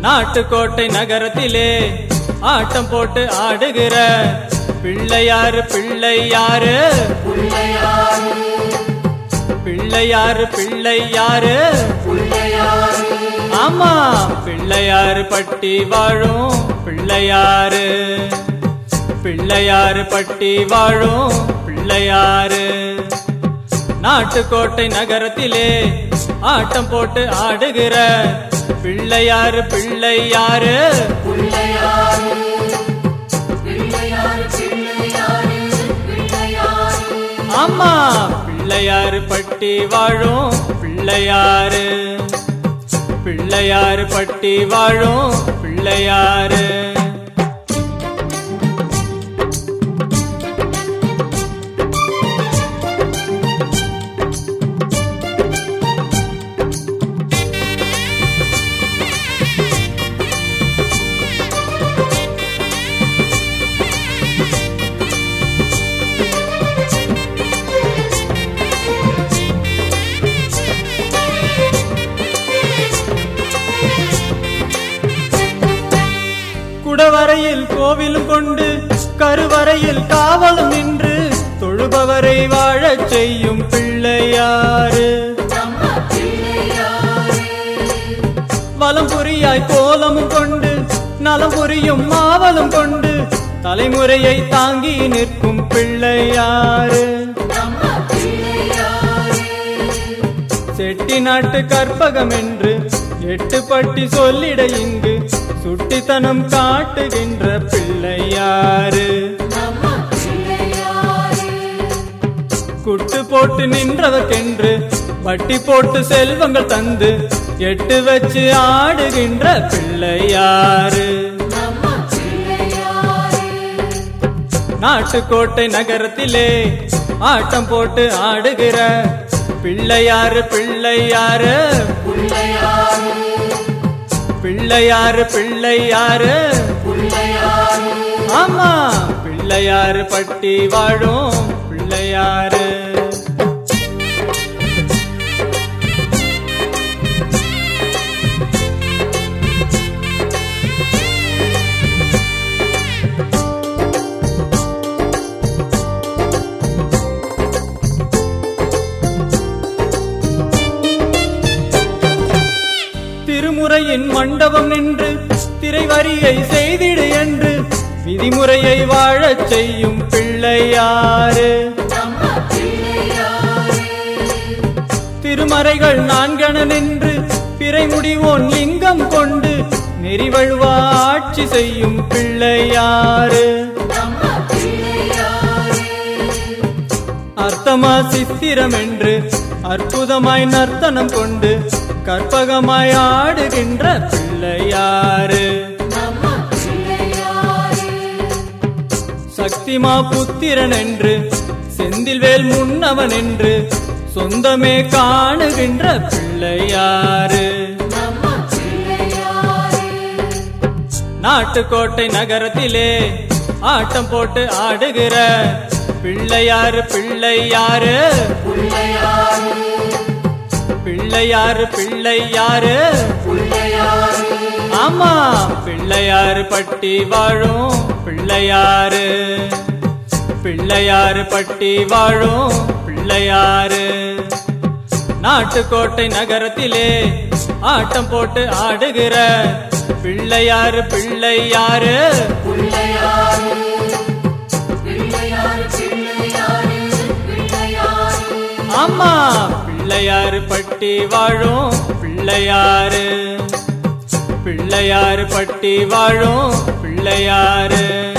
நாட்டுக்கோட்டை நகரத்திலே ஆட்டம் போட்டு ஆடுகிற பிள்ளையாரு பிள்ளையாரு பிள்ளையாரு பிள்ளையாரு ஆமா பிள்ளையாரு பட்டி வாழும் பிள்ளையாரு பிள்ளையாரு பட்டி வாழும் பிள்ளையாரு நாட்டுக்கோட்டை நகரத்திலே ஆட்டம் போட்டு ஆடுகிற பிள்ளையாரு பிள்ளையாரு ஆமா பிள்ளையாரு பட்டி வாழும் பிள்ளையாரு பிள்ளையாரு பட்டி வாழும் பிள்ளையாரு குடவரையில் கோவிலும் கொண்டு கருவறையில் காவலும் நின்று தொழுபவரை வாழச் செய்யும் பிள்ளையாரு வலம் புரியாய் கோலமும் கொண்டு நலம் புரியும் மாவலும் கொண்டு தலைமுறையை தாங்கி நிற்கும் பிள்ளையாரு செட்டி நாட்டு கற்பகம் என்று எட்டு பட்டி சொல்லிட இங்கு சுட்டித்தனம் காட்டுகின்ற பிள்ளையாரு குட்டு போட்டு நின்றவர்க்கென்று வட்டி போட்டு செல்வங்கள் தந்து எட்டு வச்சு ஆடுகின்ற பிள்ளையாரு நாட்டுக்கோட்டை நகரத்திலே ஆட்டம் போட்டு ஆடுகிற பிள்ளையாரு பிள்ளையாரு பிள்ளையாரு பிள்ளையாரு ஆமா பிள்ளையாரு பட்டி வாழும் பிள்ளையாரு திருமுறையின் மண்டபம் நின்று திரைவரியை செய்திடு என்று விதிமுறையை வாழச் செய்யும் பிள்ளையாரு திருமறைகள் நான்கென நின்று பிறை முடிவோன் லிங்கம் கொண்டு நெறிவழுவா ஆட்சி செய்யும் பிள்ளையாரு அர்த்தமா சித்திரம் என்று அற்புதமாய் நர்த்தனம் கொண்டு கற்பகமாய் ஆடுகின்ற பிள்ளையாரு சக்திமா புத்திரன் என்று செந்தில்வேல் முன்னவன் என்று சொந்தமே காணுகின்ற பிள்ளையாரு நாட்டுக்கோட்டை நகரத்திலே ஆட்டம் போட்டு ஆடுகிற பிள்ளையாரு பிள்ளையாரு பிள்ளையாரு பிள்ளையாரு ஆமா பிள்ளையாரு பட்டி வாழும் பிள்ளையாரு பிள்ளையாரு பட்டி வாழும் பிள்ளையாரு நாட்டுக்கோட்டை நகரத்திலே ஆட்டம் போட்டு ஆடுகிற பிள்ளையாரு பிள்ளையாரு ஆமா பிள்ளையாரு பட்டி வாழும் பிள்ளையாரு பிள்ளையாரு பட்டி வாழும் பிள்ளையாரு